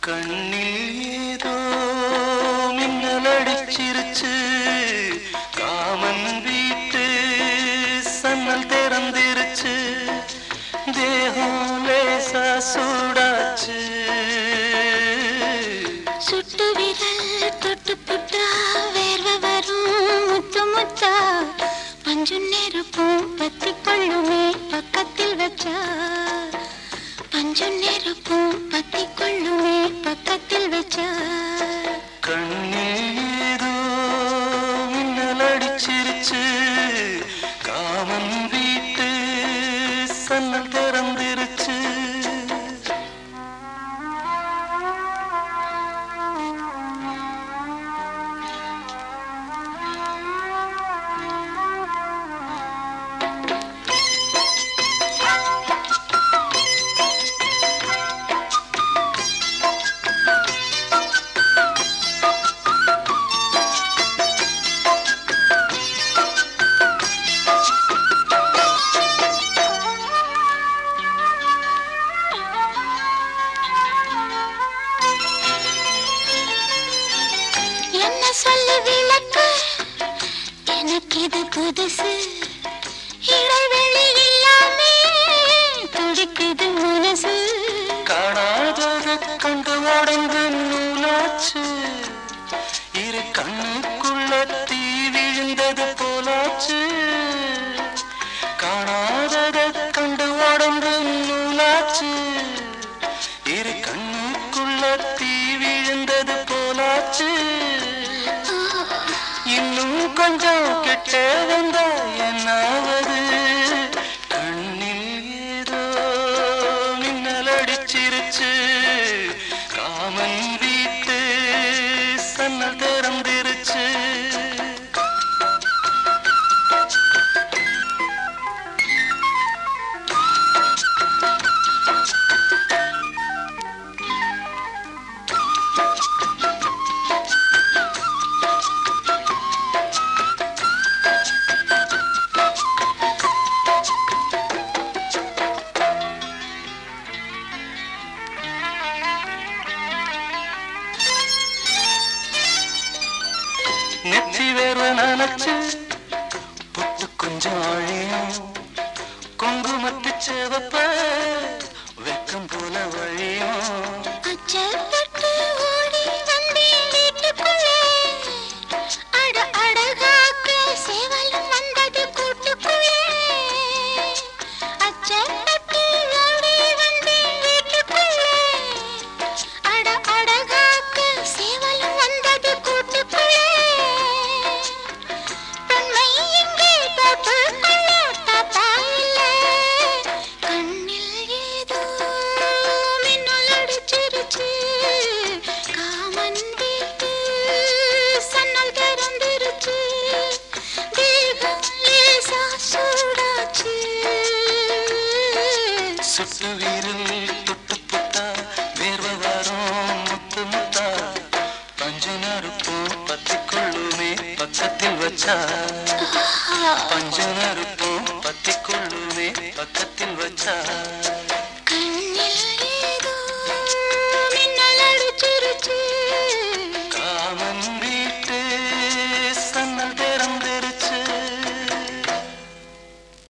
கண்ணில் ஏதோ மின்னல் அடிச்சிருச்சு காமன் வீட்டு சன்னல் திறந்திருச்சு தேகம் லேசா சூடாச்சு சுட்டு விரல் தொட்டு புட்டா வேர்வ வரும் முத்து முத்தா பஞ்சு நெருப்பும் பத்தி கொள்ளுமே பக்கத்தில் வச்சா பஞ்சு நெருப்பும் பத்தி கொள்ளுமே பக்கத்தில் வச்சா கண்ணில் ஏதோ மின்னல் அடிச்சிருச்சு காமன் வீட்டு சன்னல் திறந்திருச்சு என்ன சொல்லி விளக்கு எனக்கு இது புதுசு இடைவெளி இல்லாமே துடிக்குது மனசு காணாதத கண்டு உடம்பு நூலாச்சு இரு கண்ணுக்குள்ள தீ விழுந்தது போலாச்சு காணாதத கண்டு உடம்பு நூலாச்சு இரு கண்ணுக்குள்ள தீ விழுந்தது போலாச்சு இன்னும் கொஞ்சம் கிட்ட வந்தா என்னாவது கண்ணில் ஏதோ மின்னல் அடிச்சிருச்சு காமன் வீட்டு சன்னல் திறந்திருச்சு நெற்றி வேர்வ நினைச்சு புட்டு கொஞ்சம் அழியும் குங்குமத்து சேவப்ப வெக்கம் போல வழியும் அச்சப்பட்டு ஓடி வந்தேன் வீட்டுக்குள்ளே அட அடகாக்க சேவலும் வந்தது கூட்டுக்குள்ளே அச்சப்பட்டு ஓடி வந்தேன் வீட்டுக்குள்ளே அட அடகாக்க சேவலும் வந்தது கூட்டுக்குள்ளே பெண்மை இங்கே தோற்றுக்கொள்ள தாத்தா இல்லை கண்ணில் ஏதோ மின்னல் அடிச்சிருச்சு காமன் வீட்டு சன்னல் திறந்திருச்சு தேகம் லேசா சூடாச்சு சுட்டு வீரில் தொட்டு புட்டா வேர்வ வரும் முத்து முத்தா பஞ்சு நறுப்பு பத்தி கொள்ளுமே பக்கத்தில் வச்சா பஞ்சு நறுப்பு பத்தி கொள்ளுமே பக்கத்தில் வச்சா